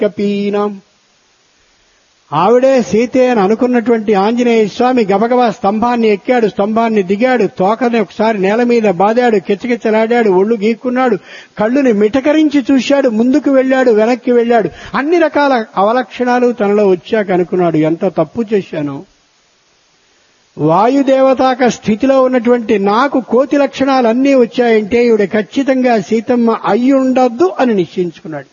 కపీనం ఆవిడే సీతే అని అనుకున్నటువంటి ఆంజనేయ స్వామి గబగబా స్తంభాన్ని ఎక్కాడు స్తంభాన్ని దిగాడు తోకని ఒకసారి నేల మీద బాదాడు కిచకిచలాడాడు ఒళ్ళు గీక్కున్నాడు కళ్ళుని మిటకరించి చూశాడు ముందుకు వెళ్ళాడు వెనక్కి వెళ్ళాడు అన్ని రకాల అవలక్షణాలు తనలో వచ్చాక అనుకున్నాడు ఎంత తప్పు చేశాను వాయుదేవతాక స్థితిలో ఉన్నటువంటి నాకు కోతి లక్షణాలన్నీ వచ్చాయంటే ఈవిడ ఖచ్చితంగా సీతమ్మ అయ్యుండద్దు అని నిశ్చయించుకున్నాడు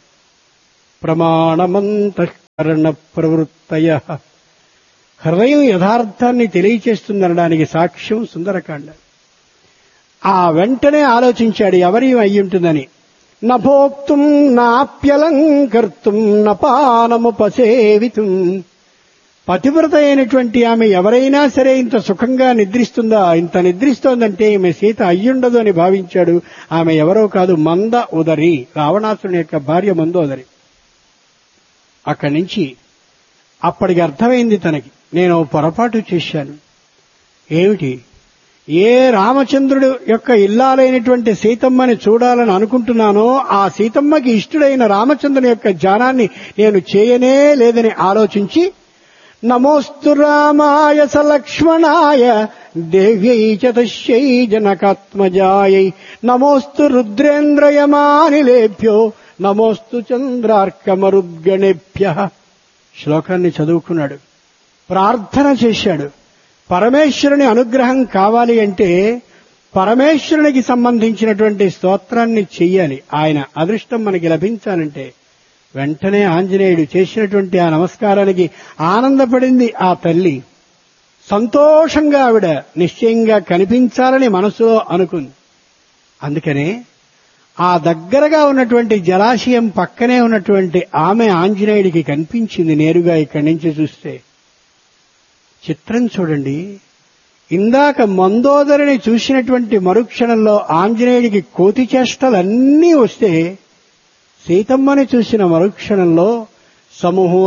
ప్రమాణమంతఃకరణ ప్రవృత్తయ హృదయం యథార్థాన్ని తెలియచేస్తుందనడానికి సాక్ష్యం సుందరకాండ ఆ వెంటనే ఆలోచించాడు ఎవరి అయ్యుంటుందని నభోక్తుం నాప్యలంకర్తుం నపానముపసేవితుం పతివ్రత అయినటువంటి ఆమె ఎవరైనా సరే ఇంత సుఖంగా నిద్రిస్తుందా ఇంత నిద్రిస్తోందంటే ఈమె సీత అయ్యుండదు అని భావించాడు ఆమె ఎవరో కాదు మంద ఉదరి రావణాసుని యొక్క భార్య మందోదరి అక్కడి నుంచి అప్పటికి అర్థమైంది తనకి నేను పొరపాటు చేశాను ఏమిటి ఏ రామచంద్రుడు యొక్క ఇల్లాలైనటువంటి సీతమ్మని చూడాలని అనుకుంటున్నానో ఆ సీతమ్మకి ఇష్టుడైన రామచంద్రుని యొక్క ధ్యానాన్ని నేను చేయనే లేదని ఆలోచించి నమోస్తు రామాయ సలక్ష్మణాయ దేవ్యై చతశ్యై జనకాత్మజాయై నమోస్తు రుద్రేంద్రయమానిలేభ్యో నమోస్తు చంద్రార్కమరుద్గణేభ్య శ్లోకాన్ని చదువుకున్నాడు ప్రార్థన చేశాడు పరమేశ్వరుని అనుగ్రహం కావాలి అంటే పరమేశ్వరునికి సంబంధించినటువంటి స్తోత్రాన్ని చెయ్యాలి ఆయన అదృష్టం మనకి లభించాలంటే వెంటనే ఆంజనేయుడు చేసినటువంటి ఆ నమస్కారానికి ఆనందపడింది ఆ తల్లి సంతోషంగా ఆవిడ నిశ్చయంగా కనిపించాలని మనసులో అనుకుంది అందుకనే ఆ దగ్గరగా ఉన్నటువంటి జలాశయం పక్కనే ఉన్నటువంటి ఆమె ఆంజనేయుడికి కనిపించింది నేరుగా ఇక్కడి నుంచి చూస్తే చిత్రం చూడండి ఇందాక మందోదరిని చూసినటువంటి మరుక్షణంలో ఆంజనేయుడికి కోతి చేష్టలన్నీ వస్తే సీతమ్మని చూసిన మరుక్షణంలో సమూహం